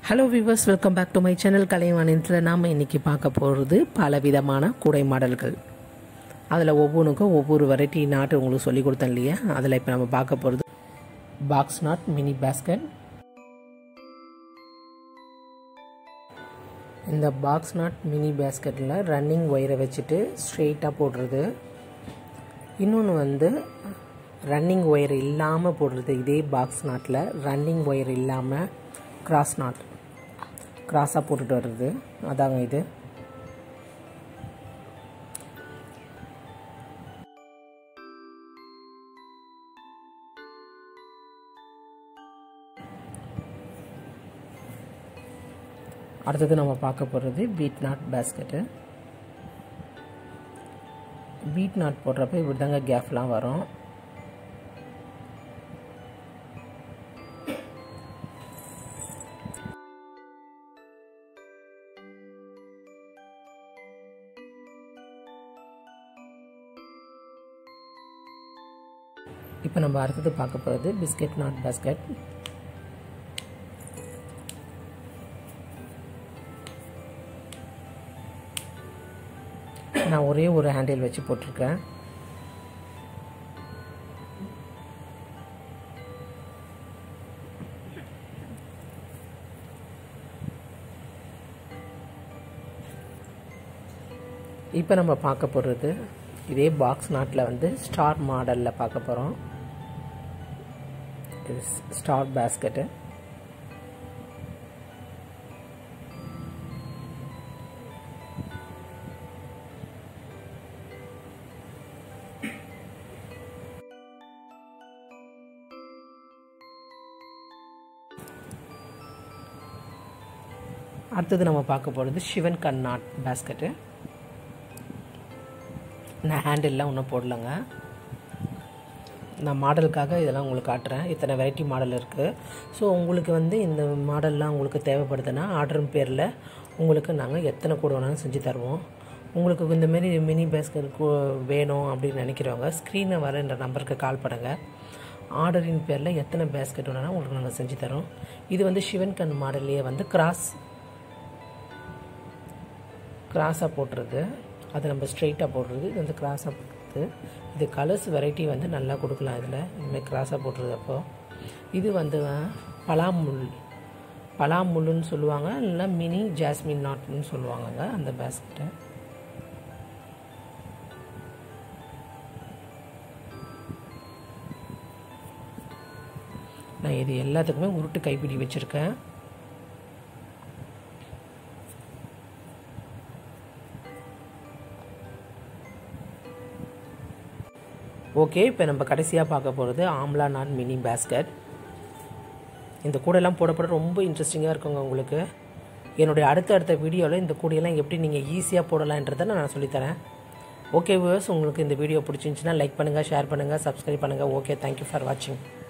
hello viewers welcome back to my channel கலைவாணியத்தில் நாம் இன்றைக்கி பார்க்க போகிறது பல விதமான கூடை மாடல்கள் அதில் ஒவ்வொன்றுக்கும் ஒவ்வொரு வெரைட்டி நாட்டு உங்களுக்கு சொல்லி கொடுத்தேன் இல்லையா அதில் இப்போ நம்ம பார்க்க போகிறது பாக்ஸ் நாட் மினி பேஸ்கட் இந்த பாக்ஸ் நாட் மினி பேஸ்கெட்டில் ரன்னிங் ஒயரை வச்சுட்டு ஸ்ட்ரெயிட்டாக போடுறது இன்னொன்று வந்து ரன்னிங் ஒயர் இல்லாமல் போடுறது இதே பாக்ஸ் நாட்டில் ரன்னிங் ஒயர் இல்லாமல் கிராஸ் நாட் கிராஸாக போட்டுட்டு வர்றது அதாங்க இது அடுத்தது நம்ம பார்க்க போகிறது bead knot basket bead knot போடுறப்ப இப்படி தாங்க கேப்லாம் வரும் இப்போ நம்ம அடுத்தது பார்க்க போகிறது பிஸ்கெட் நாட் பேஸ்கெட் நான் ஒரே ஒரு ஹேண்டில் வச்சு போட்டிருக்கேன் இப்போ நம்ம பார்க்க போகிறது இதே பாக்ஸ் நாட்டில் வந்து ஸ்டார் மாடலில் பார்க்க போகிறோம் இது ஸ்டார் பேஸ்கெட்டு அடுத்தது நம்ம பார்க்க போகிறது சிவன் கண்ணாட் பேஸ்கெட்டு நான் ஹேண்டில்லாம் ஒன்றும் போடலைங்க நான் மாடலுக்காக இதெல்லாம் உங்களுக்கு காட்டுறேன் இத்தனை வெரைட்டி மாடல் இருக்குது ஸோ உங்களுக்கு வந்து இந்த மாடல்லாம் உங்களுக்கு தேவைப்படுதுன்னா ஆர்டர் பேரில் உங்களுக்கு நாங்கள் எத்தனை கூட வேணாலும் செஞ்சு தருவோம் உங்களுக்கு இந்தமாரி மினி பேஸ்கெட் வேணும் அப்படின்னு நினைக்கிறவங்க ஸ்க்ரீனை வர என்ற நம்பருக்கு கால் பண்ணுங்கள் ஆர்டரின் பேரில் எத்தனை பேஸ்கெட் வேணாலும் உங்களுக்கு நாங்கள் செஞ்சு தரோம் இது வந்து சிவன் கண் மாடல்லையே வந்து கிராஸ் கிராஸாக போட்டுறது அதை நம்ம ஸ்ட்ரெயிட்டாக போடுறது இது வந்து கிராஸாக போடுறது இது கலர்ஸ் வெரைட்டி வந்து நல்லா கொடுக்கலாம் இதில் இதுமாதிரி கிராஸாக போட்டுறது அப்போ இது வந்து பலாமுள் பலாமுள்ளுன்னு சொல்லுவாங்க இல்லை மினி ஜாஸ்மின் நாட்னு சொல்லுவாங்கங்க அந்த பேஸ்கெட்டை நான் இது எல்லாத்துக்குமே உருட்டு கைப்பிடி வச்சுருக்கேன் ஓகே இப்போ நம்ம கடைசியாக பார்க்க போகிறது ஆம்லா நான் மினி பேஸ்கட் இந்த கூடையெல்லாம் போடப்பட ரொம்ப இன்ட்ரெஸ்டிங்காக இருக்குங்க உங்களுக்கு என்னுடைய அடுத்த அடுத்த வீடியோவில் இந்த கூடையெல்லாம் எப்படி நீங்கள் ஈஸியாக போடலான்றதை நான் சொல்லித்தரேன் ஓகே வியூவர்ஸ் உங்களுக்கு இந்த வீடியோ பிடிச்சிருந்துச்சின்னா லைக் பண்ணுங்கள் ஷேர் பண்ணுங்கள் சப்ஸ்கிரைப் பண்ணுங்கள் ஓகே தேங்க்யூ ஃபார் வாட்சிங்